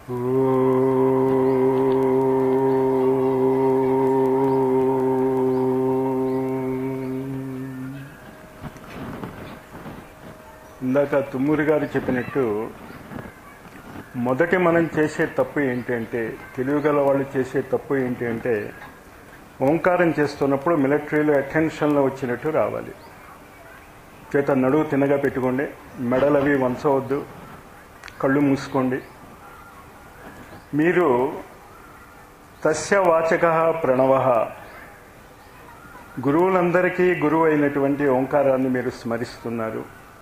ఇందాక తుమ్మూరి గారు చెప్పినట్టు మొదటి మనం చేసే తప్పు ఏంటి అంటే తెలివిగల వాళ్ళు చేసే తప్పు ఏంటి అంటే ఓంకారం చేస్తున్నప్పుడు మిలిటరీలో అటెన్షన్లో వచ్చినట్టు రావాలి చేత నడువు తిన్నగా పెట్టుకోండి మెడలవి వంచవద్దు కళ్ళు మూసుకోండి మీరు తస్య వాచక ప్రణవ గురువులందరికీ గురువు అయినటువంటి ఓంకారాన్ని మీరు స్మరిస్తున్నారు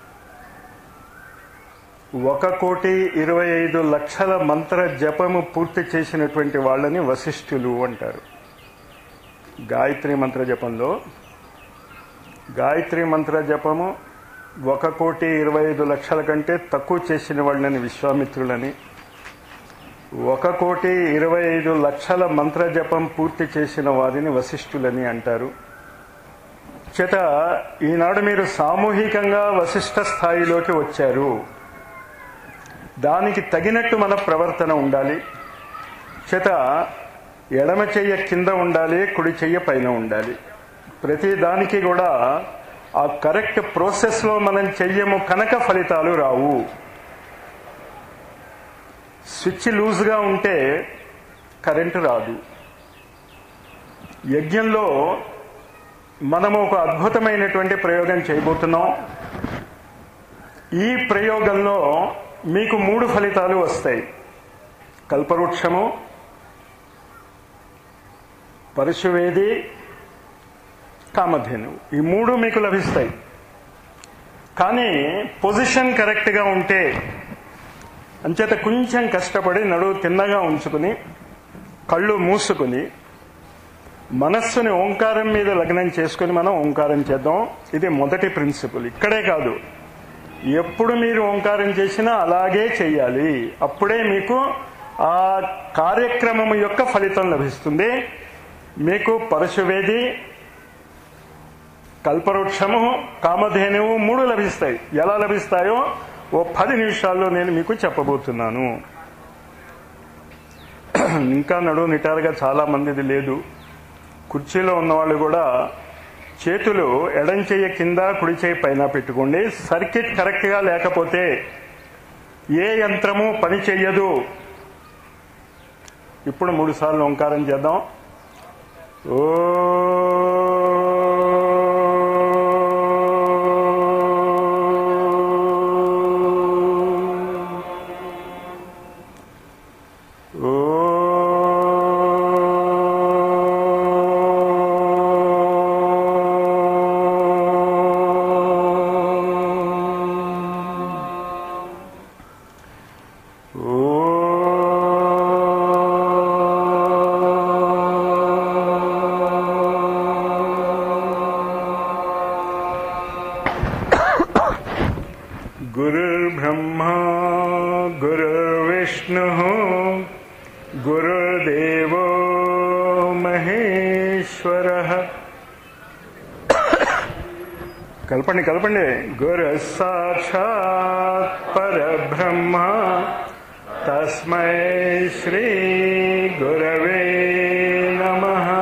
ఒక కోటి ఇరవై ఐదు లక్షల మంత్ర జపము పూర్తి చేసినటువంటి వాళ్ళని వశిష్ఠులు అంటారు గాయత్రి మంత్ర జపంలో గాయత్రి మంత్ర జపము ఒక కోటి ఇరవై ఐదు లక్షల కంటే తక్కువ చేసిన వాళ్ళని విశ్వామిత్రులని ఒక కోటి ఇరవై ఐదు లక్షల మంత్ర జపం పూర్తి చేసిన వారిని వశిష్ఠులని అంటారు చేత ఈనాడు మీరు సామూహికంగా వశిష్ఠ స్థాయిలోకి వచ్చారు దానికి తగినట్టు మన ప్రవర్తన ఉండాలి చేత ఎడమ చెయ్య కింద ఉండాలి కుడి చెయ్య పైన ఉండాలి ప్రతి దానికి కూడా ఆ కరెక్ట్ ప్రాసెస్లో మనం చెయ్యము కనుక ఫలితాలు రావు స్విచ్ లూజ్గా ఉంటే కరెంటు రాదు యజ్ఞంలో మనము ఒక అద్భుతమైనటువంటి ప్రయోగం చేయబోతున్నాం ఈ ప్రయోగంలో మీకు మూడు ఫలితాలు వస్తాయి కల్పవృక్షము పరశువేది కామధేను ఈ మూడు మీకు లభిస్తాయి కానీ పొజిషన్ కరెక్ట్గా ఉంటే అంచేత కొంచెం కష్టపడి నడువు తిన్నగా ఉంచుకుని కళ్ళు మూసుకుని మనస్సుని ఓంకారం మీద లగ్నం చేసుకుని మనం ఓంకారం చేద్దాం ఇది మొదటి ప్రిన్సిపల్ ఇక్కడే కాదు ఎప్పుడు మీరు ఓంకారం చేసినా అలాగే చెయ్యాలి అప్పుడే మీకు ఆ కార్యక్రమం యొక్క ఫలితం లభిస్తుంది మీకు పరశువేది కల్పవృక్షము కామధేనువు మూడు లభిస్తాయి ఎలా లభిస్తాయో ఓ పది నిమిషాల్లో నేను మీకు చెప్పబోతున్నాను ఇంకా నడువు నిటారుగా చాలా మందిది లేదు కుర్చీలో ఉన్నవాళ్ళు కూడా చేతులు ఎడం చెయ్యి కింద కుడి చేయి పైన పెట్టుకోండి సర్కిట్ కరెక్ట్గా లేకపోతే ఏ యంత్రము పని చెయ్యదు ఇప్పుడు మూడు సార్లు ఓంకారం చేద్దాం ఓ गुरुर्ब्रह्मा गुरुर्विष्णुः गुरुर्देवो महेश्वरः కలపండి కలపండి గురు సాక్షాత్ పరబ్రహ్మ తస్మై శ్రీ గురవే నమ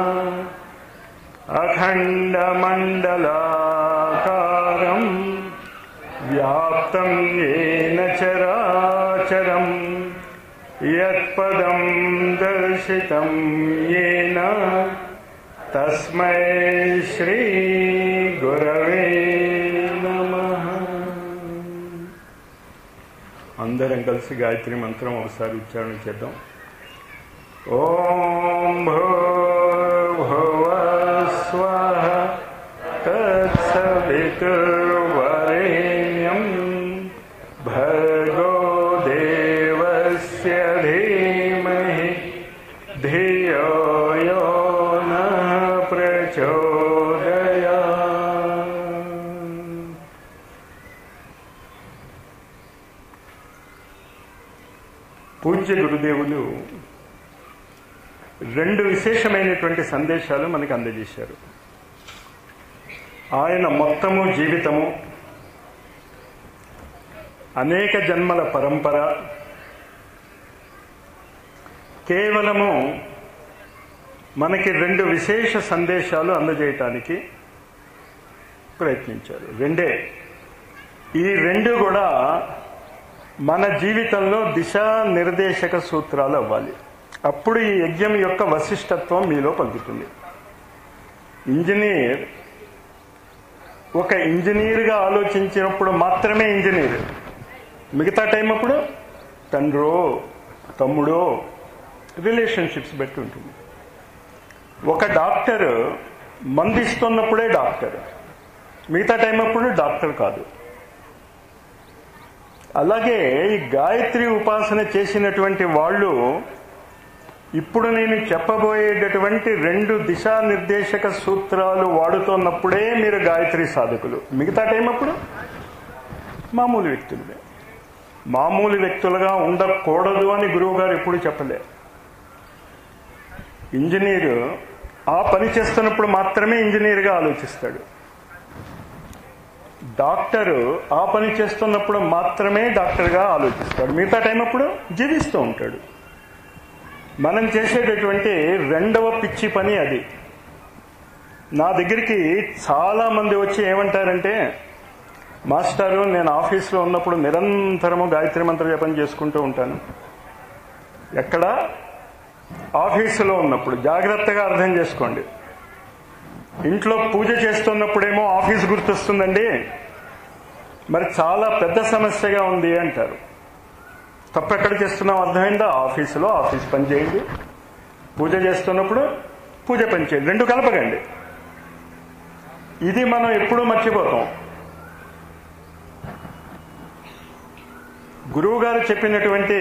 అఖండమండలాకారం వ్యాప్తం ఏన చరాచరం యత్పదం దర్శితం ఏన తస్మై శ్రీ గురవే నమ అందరం కలిసి గాయత్రి మంత్రం ఒకసారి ఉచ్చారణ చేద్దాం ఓం భూర్భువ స్వః తత్సవితుర్వరేణ్యం భర్గో దేవస్య ధీమహి ధియో యో నః ప్రచోదయాత్ పూజ్య గురుదేవులు రెండు విశేషమైనటువంటి సందేశాలు మనకు అందజేశారు ఆయన మొత్తము జీవితము అనేక జన్మల పరంపర కేవలము మనకి రెండు విశేష సందేశాలు అందజేయటానికి ప్రయత్నించారు రెండే ఈ రెండు కూడా మన జీవితంలో దిశా నిర్దేశక సూత్రాలు అవ్వాలి అప్పుడు ఈ యజ్ఞం యొక్క వశిష్టత్వం మీలో పలుకుతుంది ఇంజనీర్ ఒక ఇంజనీర్గా ఆలోచించినప్పుడు మాత్రమే ఇంజనీర్ మిగతా టైం అప్పుడు తండ్రో తమ్ముడో రిలేషన్షిప్స్ బట్టి ఉంటుంది ఒక డాక్టర్ మందిస్తున్నప్పుడే డాక్టర్ మిగతా టైం అప్పుడు డాక్టర్ కాదు అలాగే ఈ గాయత్రి ఉపాసన చేసినటువంటి వాళ్ళు ఇప్పుడు నేను చెప్పబోయేటటువంటి రెండు దిశానిర్దేశక సూత్రాలు వాడుతున్నప్పుడే మీరు గాయత్రి సాధకులు మిగతా టైం అప్పుడు మామూలు వ్యక్తులుగా మామూలు వ్యక్తులుగా ఉండకూడదు అని గురువు గారు ఎప్పుడు చెప్పలే ఇంజనీరు ఆ పని చేస్తున్నప్పుడు మాత్రమే ఇంజనీర్గా ఆలోచిస్తాడు డాక్టరు ఆ పని చేస్తున్నప్పుడు మాత్రమే డాక్టర్గా ఆలోచిస్తాడు మిగతా టైం అప్పుడు జీవిస్తూ ఉంటాడు మనం చేసేటటువంటి రెండవ పిచ్చి పని అది నా దగ్గరికి చాలా మంది వచ్చి ఏమంటారంటే మాస్టారు నేను ఆఫీస్లో ఉన్నప్పుడు నిరంతరము గాయత్రి మంత్ర జపం చేసుకుంటూ ఉంటాను ఎక్కడ ఆఫీసులో ఉన్నప్పుడు జాగ్రత్తగా అర్థం చేసుకోండి ఇంట్లో పూజ చేస్తున్నప్పుడేమో ఆఫీస్ గుర్తొస్తుందండి మరి చాలా పెద్ద సమస్యగా ఉంది అంటారు తప్పెక్కడ చేస్తున్నాం అర్థమైందా ఆఫీసులో ఆఫీస్ పని చేయండి పూజ చేస్తున్నప్పుడు పూజ పని చేయండి రెండు కలపకండి ఇది మనం ఎప్పుడూ మర్చిపోతాం గురువు గారు చెప్పినటువంటి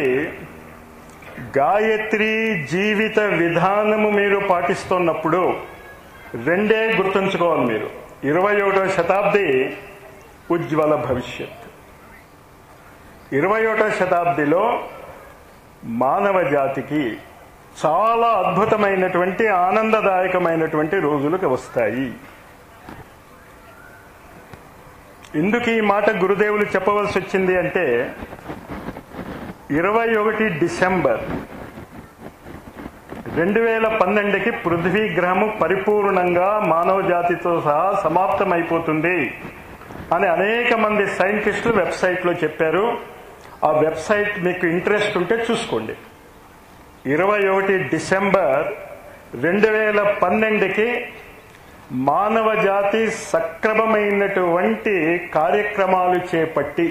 గాయత్రి జీవిత విధానము మీరు పాటిస్తున్నప్పుడు రెండే గుర్తుంచుకోవాలి మీరు ఇరవై ఒకటో శతాబ్ది ఉజ్వల భవిష్యత్ ఇరవై ఒకటో శతాబ్దిలో మానవ జాతికి చాలా అద్భుతమైనటువంటి ఆనందదాయకమైనటువంటి రోజులకు వస్తాయి ఎందుకు ఈ మాట గురుదేవులు చెప్పవలసి వచ్చింది అంటే ఇరవై ఒకటి డిసెంబర్ రెండు వేల పన్నెండుకి పృథ్వీ గ్రహము పరిపూర్ణంగా మానవ జాతితో సహా సమాప్తమైపోతుంది అని అనేక మంది సైంటిస్టులు వెబ్సైట్లో చెప్పారు ఆ వెబ్సైట్ మీకు ఇంట్రెస్ట్ ఉంటే చూసుకోండి ఇరవై ఒకటి డిసెంబర్ రెండు వేల పన్నెండుకి మానవ జాతి సక్రమమైనటువంటి కార్యక్రమాలు చేపట్టి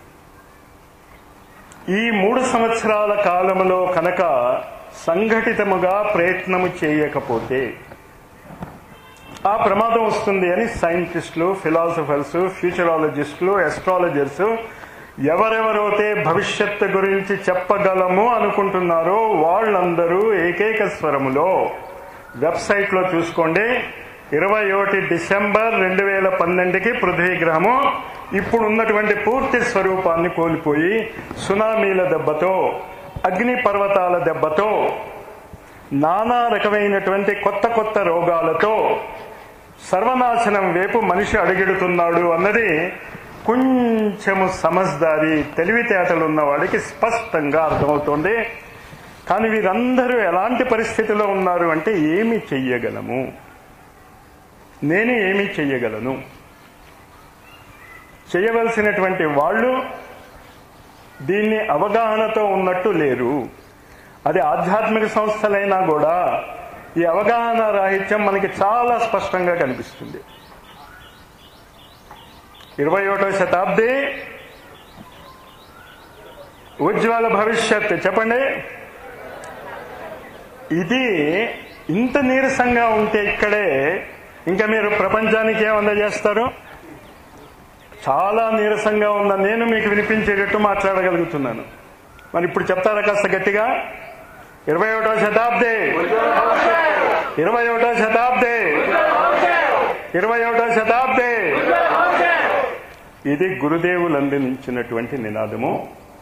ఈ మూడు సంవత్సరాల కాలంలో కనుక సంఘటితముగా ప్రయత్నము చేయకపోతే ఆ ప్రమాదం వస్తుంది అని సైంటిస్టులు ఫిలాసఫర్స్ ఫ్యూచరాలజిస్టులు ఎస్ట్రాలజర్స్ ఎవరెవరైతే భవిష్యత్తు గురించి చెప్పగలము అనుకుంటున్నారో వాళ్ళందరూ ఏకైక స్వరములో వెబ్సైట్లో చూసుకోండి ఇరవై ఒకటి డిసెంబర్ రెండు వేల పన్నెండుకి పృథ్వీ గ్రహము ఇప్పుడు ఉన్నటువంటి పూర్తి స్వరూపాన్ని కోల్పోయి సునామీల దెబ్బతో అగ్ని పర్వతాల దెబ్బతో నానా రకమైనటువంటి కొత్త కొత్త రోగాలతో సర్వనాశనం వైపు మనిషి అడుగెడుతున్నాడు అన్నది కొంచెము సమజ్దారి తెలివితేటలు ఉన్న వాడికి స్పష్టంగా అర్థమవుతోంది కానీ వీరందరూ ఎలాంటి పరిస్థితిలో ఉన్నారు అంటే ఏమి చెయ్యగలము నేను ఏమి చెయ్యగలను చేయవలసినటువంటి వాళ్ళు దీన్ని అవగాహనతో ఉన్నట్టు లేరు అది ఆధ్యాత్మిక సంస్థలైనా కూడా ఈ అవగాహన రాహిత్యం మనకి చాలా స్పష్టంగా కనిపిస్తుంది ఇరవై ఒకటో శతాబ్ది ఉజ్వల భవిష్యత్ చెప్పండి ఇది ఇంత నీరసంగా ఉంటే ఇక్కడే ఇంకా మీరు ప్రపంచానికి ఏం అందజేస్తారు చాలా నీరసంగా ఉన్న నేను మీకు వినిపించేటట్టు మాట్లాడగలుగుతున్నాను మరి ఇప్పుడు చెప్తారా కాస్త గట్టిగా ఇరవై ఒకటో శతాబ్ది ఇరవై ఒకటో శతాబ్ది ఇరవై ఒకటో శతాబ్ది ఇది గురుదేవులు అందించినటువంటి నినాదము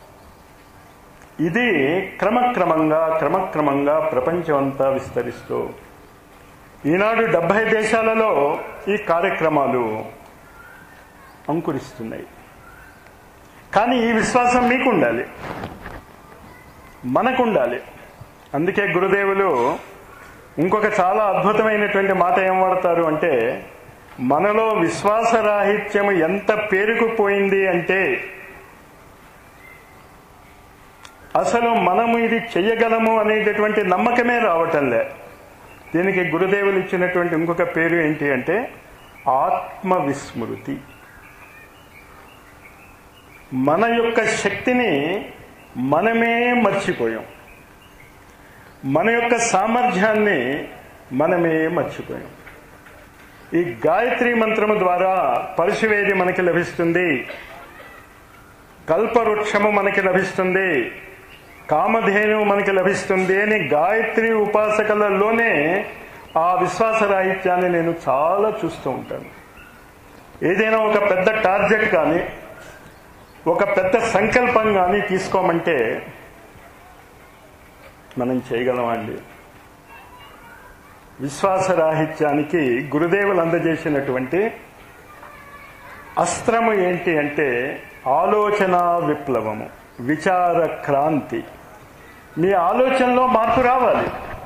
ఇది క్రమక్రమంగా క్రమక్రమంగా ప్రపంచమంతా విస్తరిస్తూ ఈనాడు డెబ్బై దేశాలలో ఈ కార్యక్రమాలు అంకురిస్తున్నాయి కానీ ఈ విశ్వాసం మీకు ఉండాలి మనకు ఉండాలి అందుకే గురుదేవులు ఇంకొక చాలా అద్భుతమైనటువంటి మాట ఏం వాడతారు అంటే మనలో విశ్వాసరాహిత్యం ఎంత పేరుకుపోయింది అంటే అసలు మనము ఇది చెయ్యగలము అనేటటువంటి నమ్మకమే రావటంలే దీనికి గురుదేవులు ఇచ్చినటువంటి ఇంకొక పేరు ఏంటి అంటే ఆత్మ విస్మృతి మన యొక్క శక్తిని మనమే మర్చిపోయాం మన యొక్క సామర్థ్యాన్ని మనమే మర్చిపోయాం ఈ గాయత్రి మంత్రము ద్వారా పరశువేది మనకి లభిస్తుంది కల్పవృక్షము మనకి లభిస్తుంది కామధేను మనకి లభిస్తుంది అని గాయత్రి ఉపాసకలలోనే ఆ విశ్వాస రాహిత్యాన్ని నేను చాలా చూస్తూ ఉంటాను ఏదైనా ఒక పెద్ద టార్గెట్ కానీ ఒక పెద్ద సంకల్పం కానీ తీసుకోమంటే మనం చేయగలమండి విశ్వాసరాహిత్యానికి గురుదేవులు అందజేసినటువంటి అస్త్రము ఏంటి అంటే ఆలోచన విప్లవము విచార క్రాంతి మీ ఆలోచనలో మార్పు రావాలి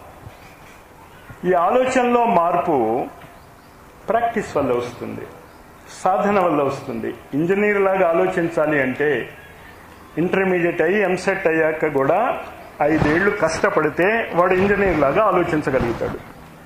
ఈ ఆలోచనలో మార్పు ప్రాక్టీస్ వల్ల వస్తుంది సాధన వల్ల వస్తుంది ఇంజనీర్ లాగా ఆలోచించాలి అంటే ఇంటర్మీడియట్ అయ్యి ఎంసెట్ అయ్యాక కూడా ఐదేళ్లు కష్టపడితే వాడు ఇంజనీర్ లాగా ఆలోచించగలుగుతాడు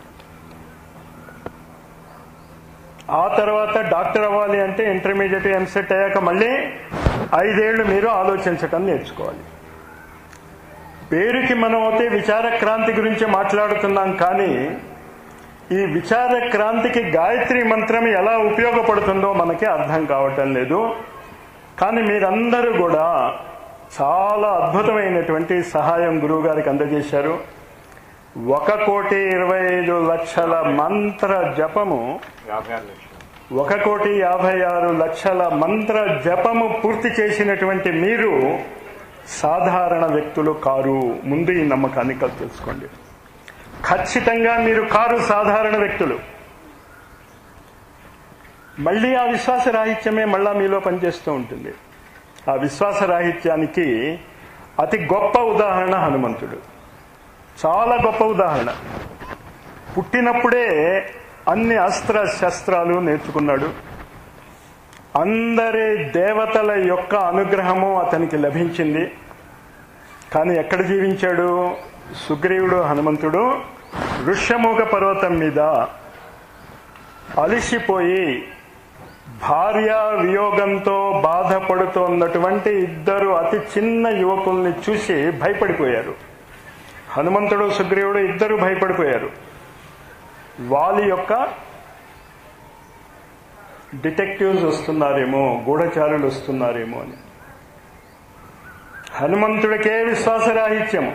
ఆ తర్వాత డాక్టర్ అవ్వాలి అంటే ఇంటర్మీడియట్ ఎంసెట్ అయ్యాక మళ్ళీ ఐదేళ్లు మీరు ఆలోచించటం నేర్చుకోవాలి పేరుకి మనం అయితే విచార క్రాంతి గురించి మాట్లాడుతున్నాం కానీ ఈ విచార క్రాంతికి గాయత్రి మంత్రం ఎలా ఉపయోగపడుతుందో మనకి అర్థం కావటం లేదు కానీ మీరందరూ కూడా చాలా అద్భుతమైనటువంటి సహాయం గురువు గారికి అందజేశారు ఒక కోటి ఇరవై ఐదు లక్షల మంత్ర జపము యాభై ఆరు లక్షలు ఒక కోటి యాభై ఆరు లక్షల మంత్ర జపము పూర్తి చేసినటువంటి మీరు సాధారణ వ్యక్తులు కారు ముందు ఈ నమ్మకాన్ని కల్ తెలుసుకోండి ఖచ్చితంగా మీరు కారు సాధారణ వ్యక్తులు మళ్ళీ ఆ విశ్వాస రాహిత్యమే మళ్ళా మీలో పనిచేస్తూ ఉంటుంది ఆ విశ్వాస రాహిత్యానికి అతి గొప్ప ఉదాహరణ హనుమంతుడు చాలా గొప్ప ఉదాహరణ పుట్టినప్పుడే అన్ని అస్త్ర శస్త్రాలు నేర్చుకున్నాడు అందరి దేవతల యొక్క అనుగ్రహము అతనికి లభించింది కానీ ఎక్కడ జీవించాడు సుగ్రీవుడు హనుమంతుడు ఋష్యముఖ పర్వతం మీద అలిసిపోయి భార్య వియోగంతో బాధపడుతోన్నటువంటి ఇద్దరు అతి చిన్న యువకుల్ని చూసి భయపడిపోయారు హనుమంతుడు సుగ్రీవుడు ఇద్దరు భయపడిపోయారు వాళ్ళ యొక్క డిటెక్టివ్స్ వస్తున్నారేమో గూఢచారులు వస్తున్నారేమో అని హనుమంతుడికే విశ్వాసరాహిత్యము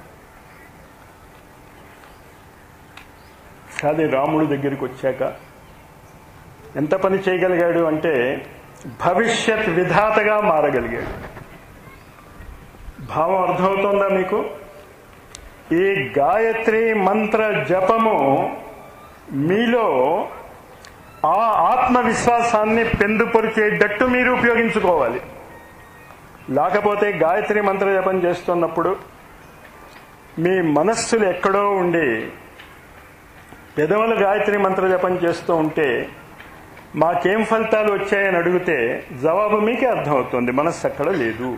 కానీ రాముడి దగ్గరికి వచ్చాక ఎంత పని చేయగలిగాడు అంటే భవిష్యత్ విధాతగా మారగలిగాడు భావం అర్థమవుతోందా మీకు ఈ గాయత్రి మంత్ర జపము మీలో ఆ ఆత్మవిశ్వాసాన్ని పెందుపరిచేటట్టు మీరు ఉపయోగించుకోవాలి లేకపోతే గాయత్రి మంత్ర జపం చేస్తున్నప్పుడు మీ మనస్సులు ఎక్కడో ఉండి పెదవులు గాయత్రి మంత్ర జపం చేస్తూ ఉంటే మాకేం ఫలితాలు వచ్చాయని అడిగితే జవాబు మీకే అర్థమవుతుంది మనస్సు అక్కడ లేదు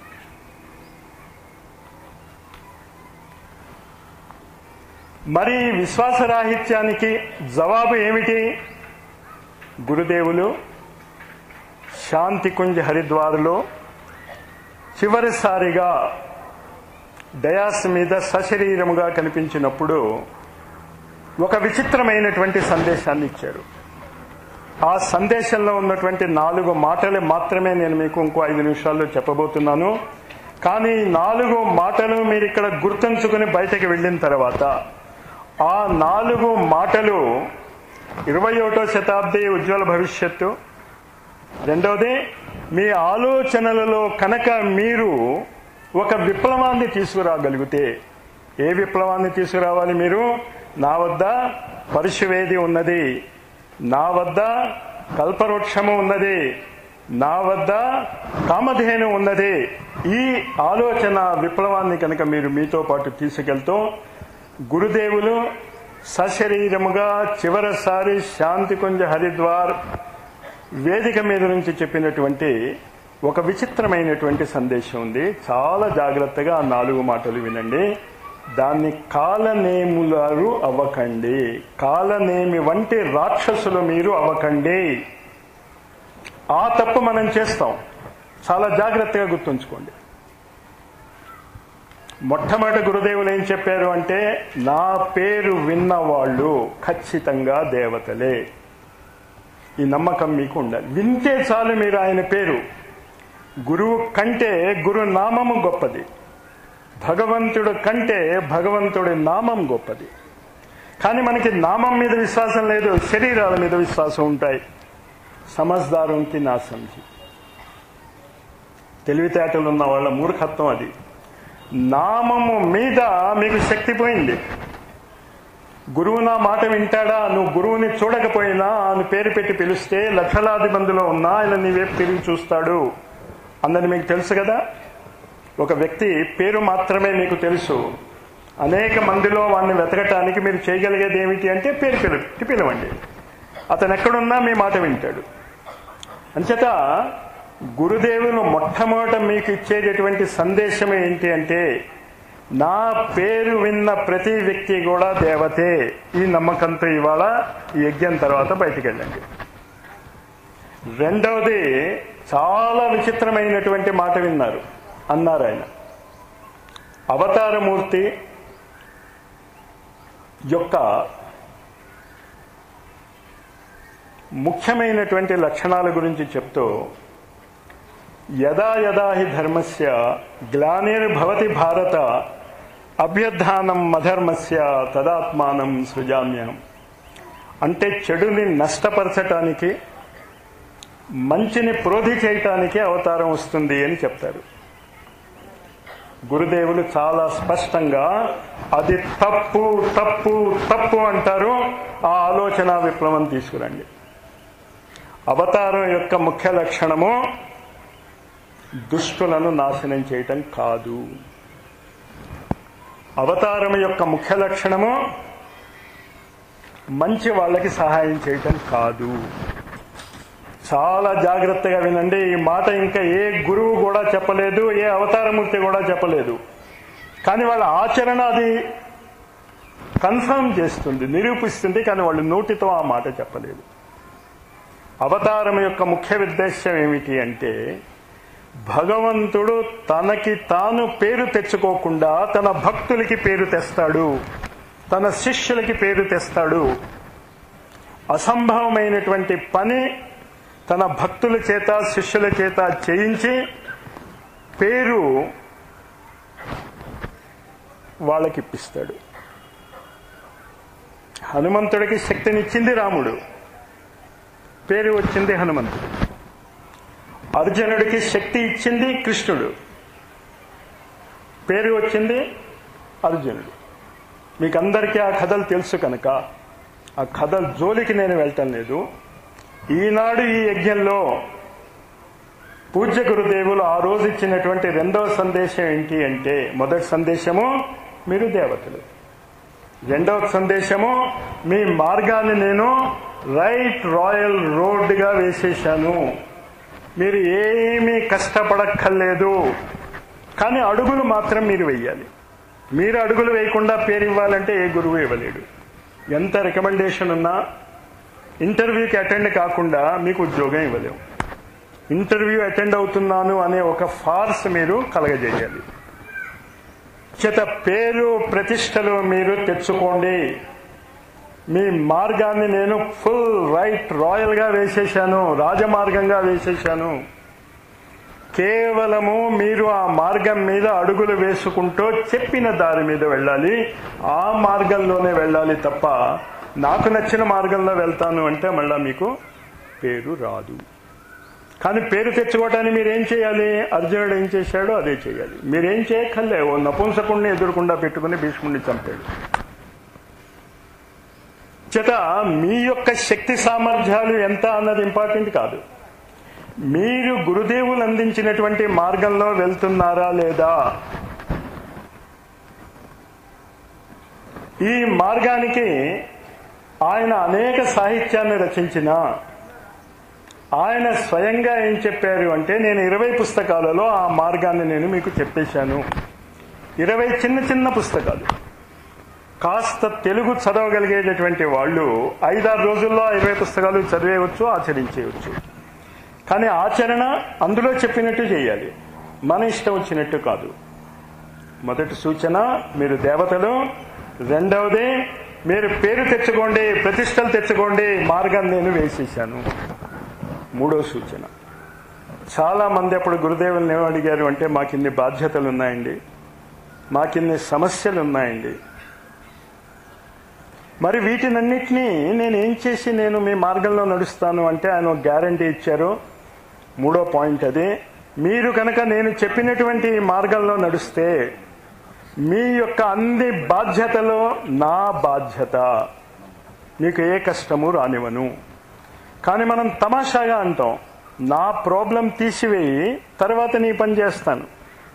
మరి విశ్వాసరాహిత్యానికి జవాబు ఏమిటి గురుదేవులు శాంతికుంజ్ హరిద్వార్లో చివరిసారిగా డయాస్ మీద సశరీరముగా కనిపించినప్పుడు ఒక విచిత్రమైనటువంటి సందేశాన్ని ఇచ్చారు ఆ సందేశంలో ఉన్నటువంటి నాలుగు మాటలు మాత్రమే నేను మీకు ఇంకో ఐదు నిమిషాల్లో చెప్పబోతున్నాను కానీ ఈ నాలుగు మాటలు మీరు ఇక్కడ గుర్తుంచుకుని బయటకు వెళ్ళిన తర్వాత ఆ నాలుగు మాటలు ఇరవై ఒకటో శతాబ్ది ఉజ్వల భవిష్యత్తు రెండవది మీ ఆలోచనలలో కనుక మీరు ఒక విప్లవాన్ని తీసుకురాగలిగితే ఏ విప్లవాన్ని తీసుకురావాలి మీరు నా వద్ద పరుశువేది ఉన్నది నా వద్ద కల్పవృక్షము ఉన్నది నా వద్ద కామధేను ఉన్నది ఈ ఆలోచన విప్లవాన్ని కనుక మీరు మీతో పాటు తీసుకెళ్తూ గురుదేవులు సశరీరముగా చివరిసారి శాంతికుంజ హరిద్వార్ వేదిక మీద నుంచి చెప్పినటువంటి ఒక విచిత్రమైనటువంటి సందేశం ఉంది చాలా జాగ్రత్తగా ఆ నాలుగు మాటలు వినండి దాన్ని కాలనేములారు అవ్వకండి కాలనేమి వంటి రాక్షసులు మీరు అవ్వకండి ఆ తప్పు మనం చేస్తాం చాలా జాగ్రత్తగా గుర్తుంచుకోండి మొట్టమొదటి గురుదేవులు ఏం చెప్పారు అంటే నా పేరు విన్న వాళ్ళు ఖచ్చితంగా దేవతలే ఈ నమ్మకం మీకు ఉండాలి వింటే చాలు మీరు ఆయన పేరు గురువు కంటే గురు నామము గొప్పది భగవంతుడు కంటే భగవంతుడి నామం గొప్పది కానీ మనకి నామం మీద విశ్వాసం లేదు శరీరాల మీద విశ్వాసం ఉంటాయి సమజ్దారంకి నా సంధి తెలివితేటలు ఉన్న వాళ్ళ మూర్ఖత్వం అది నామము మీద మీకు శక్తి పోయింది గురువు నా మాట వింటాడా నువ్వు గురువుని చూడకపోయినా ఆయన పేరు పెట్టి పిలిస్తే లక్షలాది మందిలో ఉన్నా ఆయన నీ వైపు తిరిగి చూస్తాడు అన్నది మీకు తెలుసు కదా ఒక వ్యక్తి పేరు మాత్రమే మీకు తెలుసు అనేక మందిలో వాడిని వెతకటానికి మీరు చేయగలిగేది ఏమిటి అంటే పేరు పిలు పిలవండి అతను ఎక్కడున్నా మీ మాట వింటాడు అంచేత గురుదేవులు మొట్టమొదట మీకు ఇచ్చేటటువంటి సందేశం ఏంటి అంటే నా పేరు విన్న ప్రతి వ్యక్తి కూడా దేవతే ఈ నమ్మకంతో ఇవాళ ఈ యజ్ఞం తర్వాత బయటికి వెళ్ళండి రెండవది చాలా విచిత్రమైనటువంటి మాట విన్నారు అన్నారు ఆయన అవతారమూర్తి యొక్క ముఖ్యమైనటువంటి లక్షణాల గురించి చెప్తూ యదా యదా హి ధర్మస్య గ్లానిర్భవతి భారత అభ్యర్థానం అధర్మస్య తదాత్మానం సృజామ్యం అంటే చెడుని నష్టపరచటానికి మంచిని ప్రోధి చేయటానికి అవతారం వస్తుంది అని చెప్తారు గురుదేవులు చాలా స్పష్టంగా అది తప్పు తప్పు తప్పు అంటారు ఆ ఆలోచన విప్లవం తీసుకురండి అవతారం యొక్క ముఖ్య లక్షణము దుష్టులను నాశనం చేయటం కాదు అవతారం యొక్క ముఖ్య లక్షణము మంచి వాళ్ళకి సహాయం చేయటం కాదు చాలా జాగ్రత్తగా వినండి ఈ మాట ఇంకా ఏ గురువు కూడా చెప్పలేదు ఏ అవతారమూర్తి కూడా చెప్పలేదు కానీ వాళ్ళ ఆచరణ అది కన్ఫర్మ్ చేస్తుంది నిరూపిస్తుంది కానీ వాళ్ళు నోటితో ఆ మాట చెప్పలేదు అవతారం యొక్క ముఖ్య ఉద్దేశం ఏమిటి అంటే భగవంతుడు తనకి తాను పేరు తెచ్చుకోకుండా తన భక్తులకి పేరు తెస్తాడు తన శిష్యులకి పేరు తెస్తాడు అసంభవమైనటువంటి పని తన భక్తుల చేత శిష్యుల చేత చేయించి పేరు వాళ్ళకి ఇప్పిస్తాడు హనుమంతుడికి శక్తినిచ్చింది రాముడు పేరు వచ్చింది హనుమంతుడు అర్జునుడికి శక్తి ఇచ్చింది కృష్ణుడు పేరు వచ్చింది అర్జునుడు మీకు అందరికీ ఆ కథలు తెలుసు కనుక ఆ కథల జోలికి నేను వెళ్ళటం లేదు ఈనాడు ఈ యజ్ఞంలో పూజ్య గురుదేవులు ఆ రోజు ఇచ్చినటువంటి రెండవ సందేశం ఏంటి అంటే మొదటి సందేశము మీరు దేవతలు రెండవ సందేశము మీ మార్గాన్ని నేను రైట్ రాయల్ రోడ్గా వేసేశాను మీరు ఏమీ కష్టపడక్కర్లేదు కానీ అడుగులు మాత్రం మీరు వెయ్యాలి మీరు అడుగులు వేయకుండా పేరు ఇవ్వాలంటే ఏ గురువు ఇవ్వలేడు ఎంత రికమెండేషన్ ఉన్నా ఇంటర్వ్యూకి అటెండ్ కాకుండా మీకు ఉద్యోగం ఇవ్వలేము ఇంటర్వ్యూ అటెండ్ అవుతున్నాను అనే ఒక ఫార్స్ మీరు కలగజేయాలి చేత పేరు ప్రతిష్టలు మీరు తెచ్చుకోండి మీ మార్గాన్ని నేను ఫుల్ రైట్ రాయల్ గా వేసేశాను రాజమార్గంగా వేసేశాను కేవలము మీరు ఆ మార్గం మీద అడుగులు వేసుకుంటూ చెప్పిన దారి మీద వెళ్ళాలి ఆ మార్గంలోనే వెళ్ళాలి తప్ప నాకు నచ్చిన మార్గంలో వెళ్తాను అంటే మళ్ళా మీకు పేరు రాదు కానీ పేరు తెచ్చుకోవటానికి మీరేం చేయాలి అర్జునుడు ఏం చేశాడో అదే చేయాలి మీరేం చేయక్కర్లే ఓ నపుంసకుణ్ణి ఎదురుకుండా పెట్టుకుని భీష్ముడిని చంపాడు చేత మీ యొక్క శక్తి సామర్థ్యాలు ఎంత అన్నది ఇంపార్టెంట్ కాదు మీరు గురుదేవులు అందించినటువంటి మార్గంలో వెళ్తున్నారా లేదా ఈ మార్గానికి ఆయన అనేక సాహిత్యాన్ని రచించిన ఆయన స్వయంగా ఏం చెప్పారు అంటే నేను ఇరవై పుస్తకాలలో ఆ మార్గాన్ని నేను మీకు చెప్పేశాను ఇరవై చిన్న చిన్న పుస్తకాలు కాస్త తెలుగు చదవగలిగేటటువంటి వాళ్ళు ఐదారు రోజుల్లో ఆ ఇరవై పుస్తకాలు చదివేయవచ్చు ఆచరించేయవచ్చు కానీ ఆచరణ అందులో చెప్పినట్టు చేయాలి మన ఇష్టం వచ్చినట్టు కాదు మొదటి సూచన మీరు దేవతలు రెండవది మీరు పేరు తెచ్చుకోండి ప్రతిష్టలు తెచ్చుకోండి మార్గం నేను వేసేశాను మూడో సూచన చాలా మంది అప్పుడు గురుదేవుల్ని ఏం అడిగారు అంటే మాకిన్ని బాధ్యతలు ఉన్నాయండి మాకిన్ని సమస్యలు ఉన్నాయండి మరి వీటినన్నిటినీ నేను ఏం చేసి నేను మీ మార్గంలో నడుస్తాను అంటే ఆయన ఒక గ్యారంటీ ఇచ్చారు మూడో పాయింట్ అది మీరు కనుక నేను చెప్పినటువంటి ఈ మార్గంలో నడుస్తే మీ యొక్క అన్ని బాధ్యతలో నా బాధ్యత మీకు ఏ కష్టము రానివ్వను కానీ మనం తమాషాగా అంటాం నా ప్రాబ్లం తీసివేయి తర్వాత నీ పని చేస్తాను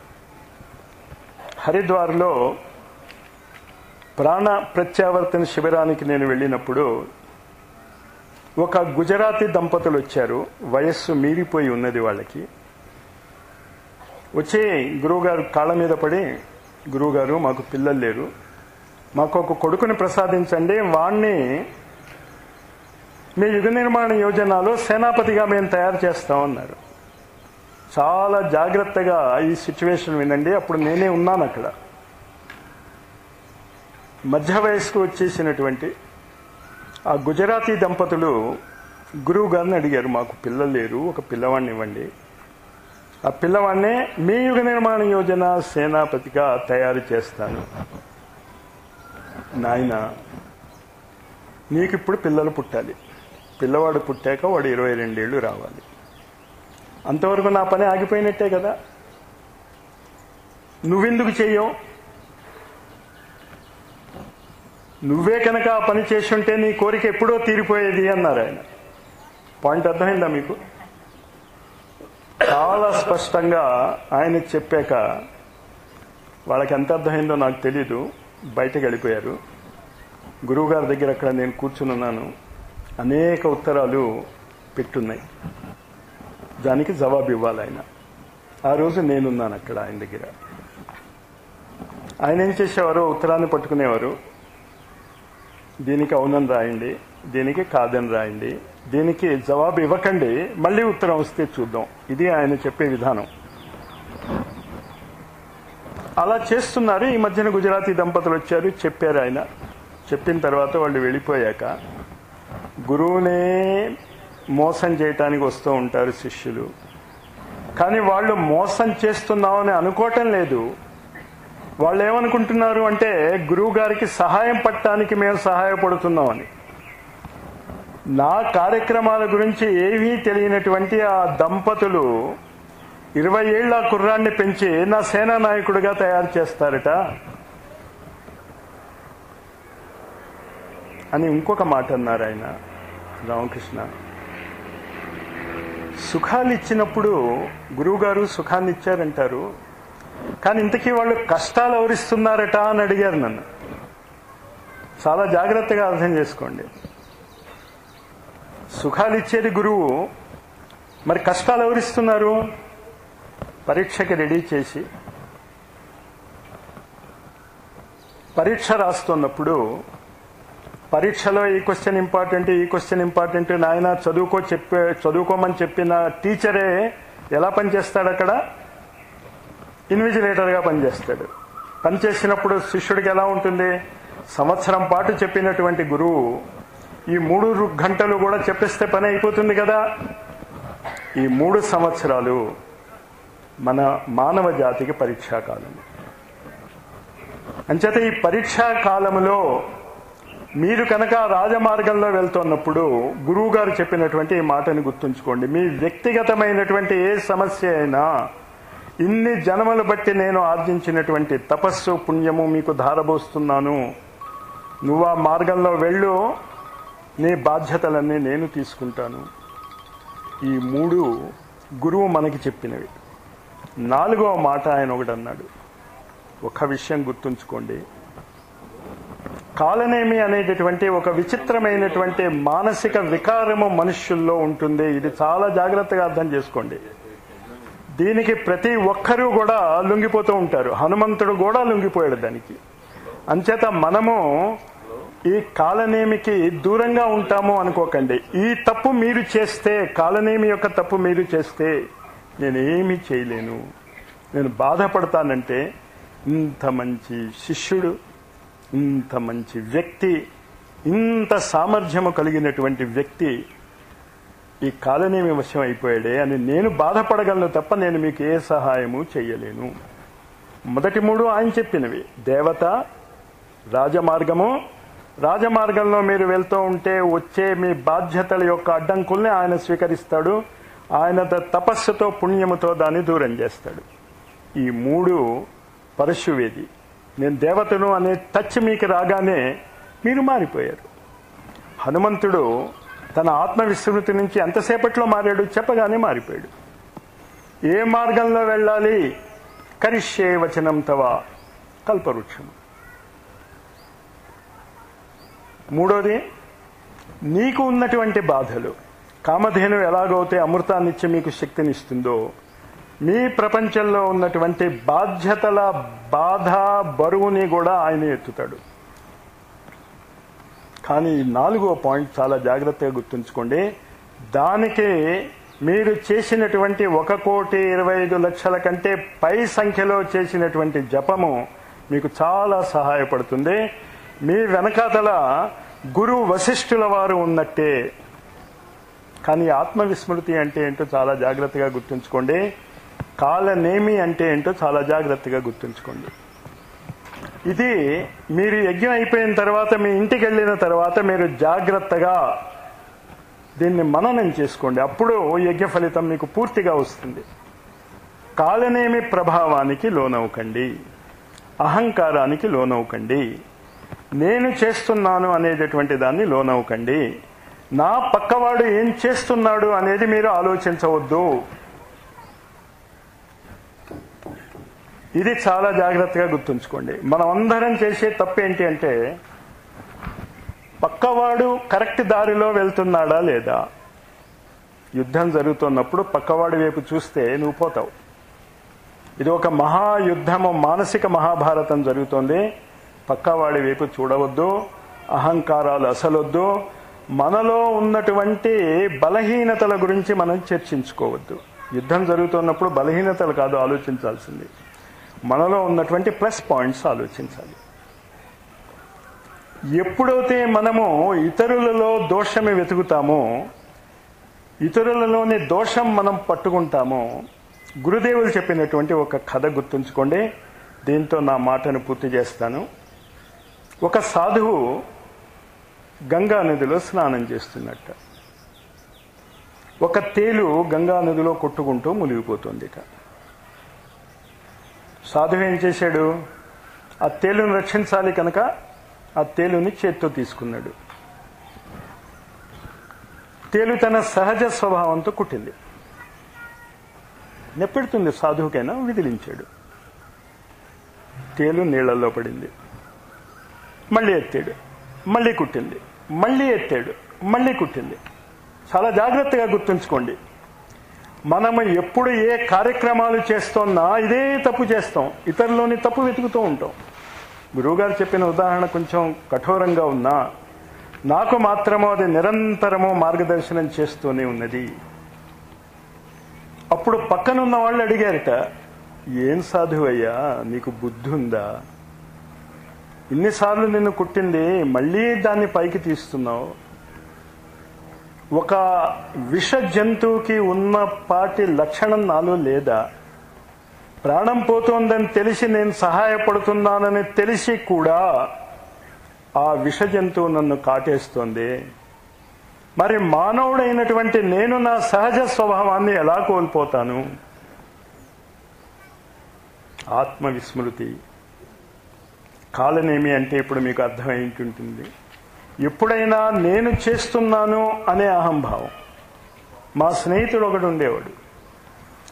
హరిద్వార్లో ప్రాణ ప్రత్యావర్తన శిబిరానికి నేను వెళ్ళినప్పుడు ఒక గుజరాతీ దంపతులు వచ్చారు వయస్సు మీరిపోయి ఉన్నది వాళ్ళకి వచ్చి గురువుగారు కాళ్ళ మీద పడి గురువుగారు మాకు పిల్లలు లేరు మాకు ఒక కొడుకుని ప్రసాదించండి వాణ్ణి మీ యుగ నిర్మాణ యోజనలో సేనాపతిగా మేము తయారు చేస్తామన్నారు చాలా జాగ్రత్తగా ఈ సిచ్యువేషన్ వినండి అప్పుడు నేనే ఉన్నాను అక్కడ మధ్య వయస్కు వచ్చేసినటువంటి ఆ గుజరాతీ దంపతులు గురువు గారిని అడిగారు మాకు పిల్లలు లేరు ఒక పిల్లవాడిని ఇవ్వండి ఆ పిల్లవాడినే మీ యుగ నిర్మాణ యోజన సేనాపతిగా తయారు చేస్తాను నాయన నీకు ఇప్పుడు పిల్లలు పుట్టాలి పిల్లవాడు పుట్టాక వాడు ఇరవై రెండేళ్లు రావాలి అంతవరకు నా పని ఆగిపోయినట్టే కదా నువ్వెందుకు చెయ్యవు నువ్వే కనుక ఆ పని చేసుంటే నీ కోరిక ఎప్పుడో తీరిపోయేది అన్నారు ఆయన పాయింట్ అర్థమైందా మీకు చాలా స్పష్టంగా ఆయన చెప్పాక వాళ్ళకి ఎంత అర్థమైందో నాకు తెలీదు బయటకు వెళ్ళిపోయారు గురువుగారి దగ్గర అక్కడ నేను కూర్చుని ఉన్నాను అనేక ఉత్తరాలు పెట్టున్నాయి దానికి జవాబు ఇవ్వాలి ఆయన ఆ రోజు నేనున్నాను అక్కడ ఆయన దగ్గర ఆయన ఏం చేసేవారు ఉత్తరాన్ని పట్టుకునేవారు దీనికి అవునని రాయండి దీనికి కాదని రాయండి దీనికి జవాబు ఇవ్వకండి మళ్ళీ ఉత్తరం వస్తే చూద్దాం ఇది ఆయన చెప్పే విధానం అలా చేస్తున్నారు ఈ మధ్యన గుజరాతీ దంపతులు వచ్చారు చెప్పారు ఆయన చెప్పిన తర్వాత వాళ్ళు వెళ్ళిపోయాక గురువునే మోసం చేయటానికి వస్తూ ఉంటారు శిష్యులు కానీ వాళ్ళు మోసం చేస్తున్నామని అనుకోవటం లేదు వాళ్ళు ఏమనుకుంటున్నారు అంటే గురువు గారికి సహాయం పట్టడానికి మేము సహాయపడుతున్నామని నా కార్యక్రమాల గురించి ఏమీ తెలియనటువంటి ఆ దంపతులు ఇరవై ఏళ్ల కుర్రాన్ని పెంచి నా సేనా నాయకుడిగా తయారు చేస్తారట అని ఇంకొక మాట అన్నారు ఆయన రామకృష్ణ సుఖాలు ఇచ్చినప్పుడు గురువుగారు సుఖాన్ని ఇచ్చారంటారు కానీ ఇంతకీ వాళ్ళు కష్టాలు ఎవరిస్తున్నారట అని అడిగారు నన్ను చాలా జాగ్రత్తగా అర్థం చేసుకోండి సుఖాలు ఇచ్చేది గురువు మరి కష్టాలు ఎవరిస్తున్నారు పరీక్షకి రెడీ చేసి పరీక్ష రాస్తున్నప్పుడు పరీక్షలో ఈ క్వశ్చన్ ఇంపార్టెంట్ ఈ క్వశ్చన్ ఇంపార్టెంట్ నాయన చదువుకో చెప్పే చదువుకోమని చెప్పిన టీచరే ఎలా పనిచేస్తాడు అక్కడ ఇన్విజిలేటర్గా పనిచేస్తాడు పనిచేసినప్పుడు శిష్యుడికి ఎలా ఉంటుంది సంవత్సరం పాటు చెప్పినటువంటి గురువు ఈ మూడు రు- గంటలు కూడా చెప్పిస్తే పని అయిపోతుంది కదా ఈ మూడు సంవత్సరాలు మన మానవ జాతికి పరీక్షా కాలం అంచేత ఈ పరీక్షా కాలంలో మీరు కనుక రాజమార్గంలో వెళ్తున్నప్పుడు గురువు గారు చెప్పినటువంటి ఈ మాటని గుర్తుంచుకోండి మీ వ్యక్తిగతమైనటువంటి ఏ సమస్య అయినా ఇన్ని జన్మలు బట్టి నేను ఆర్జించినటువంటి తపస్సు పుణ్యము మీకు ధారబోస్తున్నాను నువ్వు ఆ మార్గంలో వెళ్ళు నీ బాధ్యతలన్నీ నేను తీసుకుంటాను ఈ మూడు గురువు మనకి చెప్పినవి నాలుగవ మాట ఆయన ఒకటి అన్నాడు ఒక విషయం గుర్తుంచుకోండి కాలనేమి అనేటటువంటి ఒక విచిత్రమైనటువంటి మానసిక వికారము మనుష్యుల్లో ఉంటుంది ఇది చాలా జాగ్రత్తగా అర్థం చేసుకోండి దీనికి ప్రతి ఒక్కరూ కూడా లొంగిపోతూ ఉంటారు హనుమంతుడు కూడా లొంగిపోయాడు దానికి అంచేత మనము ఈ కాలనేమికి దూరంగా ఉంటాము అనుకోకండి ఈ తప్పు మీరు చేస్తే కాలనేమి యొక్క తప్పు మీరు చేస్తే నేనేమీ చేయలేను నేను బాధపడతానంటే ఇంత మంచి శిష్యుడు ఇంత మంచి వ్యక్తి ఇంత సామర్థ్యము కలిగినటువంటి వ్యక్తి ఈ కాలనేమి వశం అయిపోయాడే అని నేను బాధపడగలను తప్ప నేను మీకు ఏ సహాయము చేయలేను మొదటి మూడు ఆయన చెప్పినవి దేవత రాజమార్గము రాజమార్గంలో మీరు వెళ్తూ ఉంటే వచ్చే మీ బాధ్యతల యొక్క అడ్డంకుల్ని ఆయన స్వీకరిస్తాడు ఆయన త- తపస్సుతో పుణ్యముతో దాన్ని దూరం చేస్తాడు ఈ మూడు పరశువేది నేను దేవతను అనే టచ్ మీకు రాగానే మీరు మారిపోయారు హనుమంతుడు తన ఆత్మవిస్మృతి నుంచి ఎంతసేపట్లో మారాడు చెప్పగానే మారిపోయాడు ఏ మార్గంలో వెళ్ళాలి కరిష్యే వచనం తవ కల్పవృక్షం మూడోది నీకు ఉన్నటువంటి బాధలు కామధేను ఎలాగైతే అమృతాన్నిచ్చి మీకు శక్తినిస్తుందో మీ ప్రపంచంలో ఉన్నటువంటి బాధ్యతల బాధ బరువుని కూడా ఆయన ఎత్తుతాడు కానీ ఈ నాలుగో పాయింట్ చాలా జాగ్రత్తగా గుర్తుంచుకోండి దానికి మీరు చేసినటువంటి ఒక కోటి ఇరవై ఐదు లక్షల కంటే పై సంఖ్యలో చేసినటువంటి జపము మీకు చాలా సహాయపడుతుంది మీ వెనకాతల గురు వశిష్ఠుల వారు ఉన్నట్టే కానీ ఆత్మవిస్మృతి అంటే ఏంటో చాలా జాగ్రత్తగా గుర్తుంచుకోండి కాలనేమి అంటే ఏంటో చాలా జాగ్రత్తగా గుర్తుంచుకోండి ఇది మీరు యజ్ఞం అయిపోయిన తర్వాత మీ ఇంటికి వెళ్ళిన తర్వాత మీరు జాగ్రత్తగా దీన్ని మననం చేసుకోండి అప్పుడు యజ్ఞ ఫలితం మీకు పూర్తిగా వస్తుంది కాలనేమి ప్రభావానికి లోనవ్వకండి అహంకారానికి లోనవ్వకండి నేను చేస్తున్నాను అనేటటువంటి దాన్ని లోనవ్వకండి నా పక్కవాడు ఏం చేస్తున్నాడు అనేది మీరు ఆలోచించవద్దు ఇది చాలా జాగ్రత్తగా గుర్తుంచుకోండి మనం అందరం చేసే తప్పు ఏంటి అంటే పక్కవాడు కరెక్ట్ దారిలో వెళ్తున్నాడా లేదా యుద్ధం జరుగుతున్నప్పుడు పక్కవాడి వైపు చూస్తే నువ్వు పోతావు ఇది ఒక మహాయుద్ధము మానసిక మహాభారతం జరుగుతోంది పక్కవాడి వైపు చూడవద్దు అహంకారాలు అసలొద్దు మనలో ఉన్నటువంటి బలహీనతల గురించి మనం చర్చించుకోవద్దు యుద్ధం జరుగుతున్నప్పుడు బలహీనతలు కాదు ఆలోచించాల్సింది మనలో ఉన్నటువంటి ప్లస్ పాయింట్స్ ఆలోచించాలి ఎప్పుడైతే మనము ఇతరులలో దోషమి వెతుకుతామో ఇతరులలోని దోషం మనం పట్టుకుంటామో గురుదేవులు చెప్పినటువంటి ఒక కథ గుర్తుంచుకోండి దీంతో నా మాటను పూర్తి చేస్తాను ఒక సాధువు గంగా నదిలో స్నానం చేస్తున్నట్ట ఒక తేలు గంగా నదిలో కొట్టుకుంటూ మునిగిపోతుందిట సాధువు ఏం చేశాడు ఆ తేలును రక్షించాలి కనుక ఆ తేలుని చేత్తో తీసుకున్నాడు తేలు తన సహజ స్వభావంతో కుట్టింది నెప్పెడుతుంది సాధువుకైనా విదిలించాడు తేలు నీళ్లలో పడింది మళ్ళీ ఎత్తాడు మళ్ళీ కుట్టింది మళ్ళీ ఎత్తాడు మళ్ళీ కుట్టింది చాలా జాగ్రత్తగా గుర్తుంచుకోండి మనము ఎప్పుడు ఏ కార్యక్రమాలు చేస్తున్నా ఇదే తప్పు చేస్తాం ఇతరులోని తప్పు వెతుకుతూ ఉంటాం గురువుగారు చెప్పిన ఉదాహరణ కొంచెం కఠోరంగా ఉన్నా నాకు మాత్రము అది నిరంతరము మార్గదర్శనం చేస్తూనే ఉన్నది అప్పుడు పక్కనున్న వాళ్ళు అడిగారట ఏం సాధువయ్యా నీకు బుద్ధి ఉందా ఇన్నిసార్లు నిన్ను కుట్టింది మళ్ళీ దాన్ని పైకి తీస్తున్నావు ఒక విష జంతువుకి ఉన్న పాటి లక్షణం నాలో లేదా ప్రాణం పోతోందని తెలిసి నేను సహాయపడుతున్నానని తెలిసి కూడా ఆ విష జంతువు నన్ను కాటేస్తోంది మరి మానవుడైనటువంటి నేను నా సహజ స్వభావాన్ని ఎలా కోల్పోతాను ఆత్మవిస్మృతి కాలనేమి అంటే ఇప్పుడు మీకు అర్థమైంటుంటుంది ఎప్పుడైనా నేను చేస్తున్నాను అనే అహంభావం మా స్నేహితుడు ఒకడు ఉండేవాడు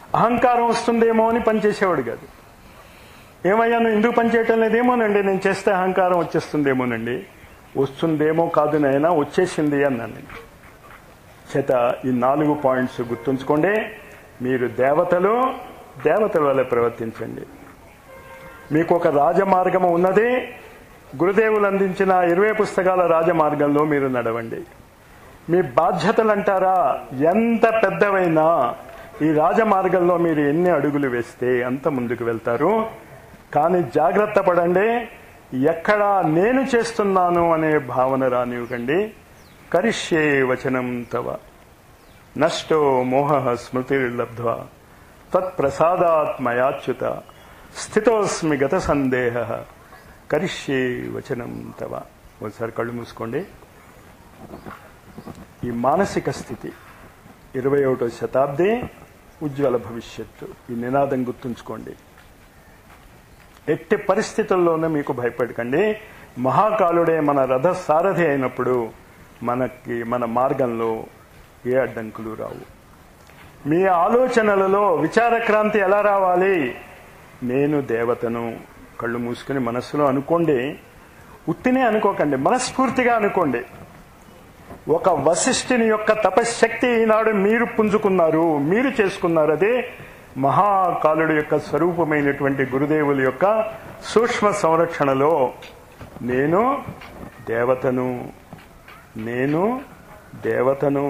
అహంకారం వస్తుందేమో అని పనిచేసేవాడు కాదు ఏమయ్యా నువ్వు ఎందుకు పనిచేయటం లేదేమోనండి నేను చేస్తే అహంకారం వచ్చేస్తుందేమోనండి వస్తుందేమో కాదు నైనా వచ్చేసింది అన్నాను నేను చేత ఈ నాలుగు పాయింట్స్ గుర్తుంచుకోండి మీరు దేవతలు దేవతల వల్ల ప్రవర్తించండి మీకు ఒక రాజమార్గం ఉన్నది గురుదేవులు అందించిన ఇరవై పుస్తకాల రాజమార్గంలో మీరు నడవండి మీ బాధ్యతలు అంటారా ఎంత పెద్దవైనా ఈ రాజమార్గంలో మీరు ఎన్ని అడుగులు వేస్తే అంత ముందుకు వెళ్తారు కానీ జాగ్రత్త పడండి ఎక్కడ నేను చేస్తున్నాను అనే భావన రానివ్వకండి కరిష్యే వచనం తవ నష్టో మోహ స్మృతిర్లబ్ధ్వా తత్ప్రసాదాత్మయాచ్యుత స్థితోస్మి గత సందేహ కరిష్యే వచనం తవ ఒకసారి కళ్ళు మూసుకోండి ఈ మానసిక స్థితి ఇరవై ఒకటో శతాబ్ది ఉజ్వల భవిష్యత్తు ఈ నినాదం గుర్తుంచుకోండి ఎట్టి పరిస్థితుల్లోనూ మీకు భయపడకండి మహాకాలుడే మన రథ సారథి అయినప్పుడు మనకి మన మార్గంలో ఏ అడ్డంకులు రావు మీ ఆలోచనలలో విచారక్రాంతి ఎలా రావాలి నేను దేవతను కళ్ళు మూసుకుని మనస్సులో అనుకోండి ఉత్తినే అనుకోకండి మనస్ఫూర్తిగా అనుకోండి ఒక వశిష్ఠుని యొక్క తపశ్శక్తి ఈనాడు మీరు పుంజుకున్నారు మీరు చేసుకున్నారు అదే మహాకాలుడి యొక్క స్వరూపమైనటువంటి గురుదేవుల యొక్క సూక్ష్మ సంరక్షణలో నేను దేవతను నేను దేవతను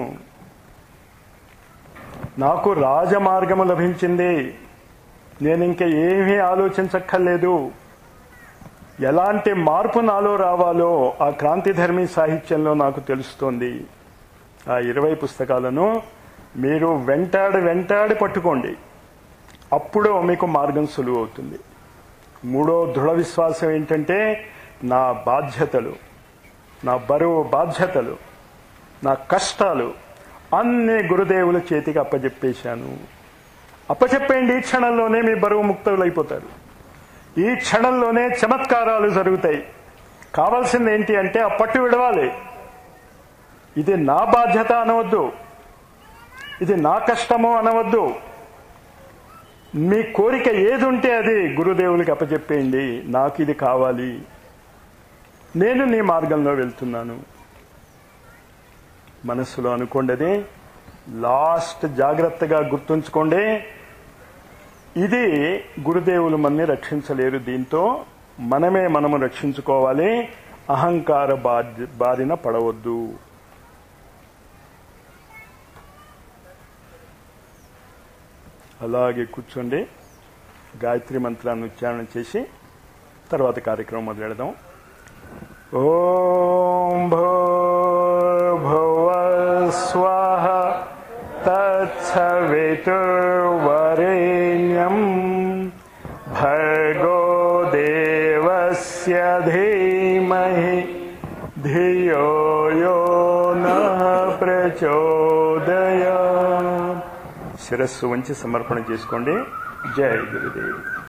నాకు రాజమార్గము లభించింది నేను ఇంకా ఏమీ ఆలోచించక్కర్లేదు ఎలాంటి మార్పు నాలో రావాలో ఆ క్రాంతిధర్మి సాహిత్యంలో నాకు తెలుస్తోంది ఆ ఇరవై పుస్తకాలను మీరు వెంటాడి వెంటాడి పట్టుకోండి అప్పుడు మీకు మార్గం సులువు అవుతుంది మూడో దృఢ విశ్వాసం ఏంటంటే నా బాధ్యతలు నా బరువు బాధ్యతలు నా కష్టాలు అన్ని గురుదేవుల చేతికి అప్పచెప్పేశాను అప్పచెప్పేయండి ఈ క్షణంలోనే మీ బరువు ముక్తులైపోతారు ఈ క్షణంలోనే చమత్కారాలు జరుగుతాయి కావాల్సింది ఏంటి అంటే ఆ పట్టు విడవాలి ఇది నా బాధ్యత అనవద్దు ఇది నా కష్టము అనవద్దు మీ కోరిక ఏది ఉంటే అది గురుదేవులకి అప్పచెప్పేయండి నాకు ఇది కావాలి నేను నీ మార్గంలో వెళ్తున్నాను మనస్సులో అనుకోండి అది లాస్ట్ జాగ్రత్తగా గుర్తుంచుకోండి ఇది గురుదేవులు మనని రక్షించలేరు దీంతో మనమే మనము రక్షించుకోవాలి అహంకార బాధ్య బారిన పడవద్దు అలాగే కూర్చోండి గాయత్రి మంత్రాన్ని ఉచ్చారణ చేసి తర్వాత కార్యక్రమం మొదలెడదాం ఓం భూర్భువ స్వాహ తత్సవితుర్వరేణ్యం భర్గో దేవస్య ధీమహి ధియో యో న ప్రచోదయ శిరస్సు వంచి సమర్పణ చేసుకోండి జై గురుదేవ్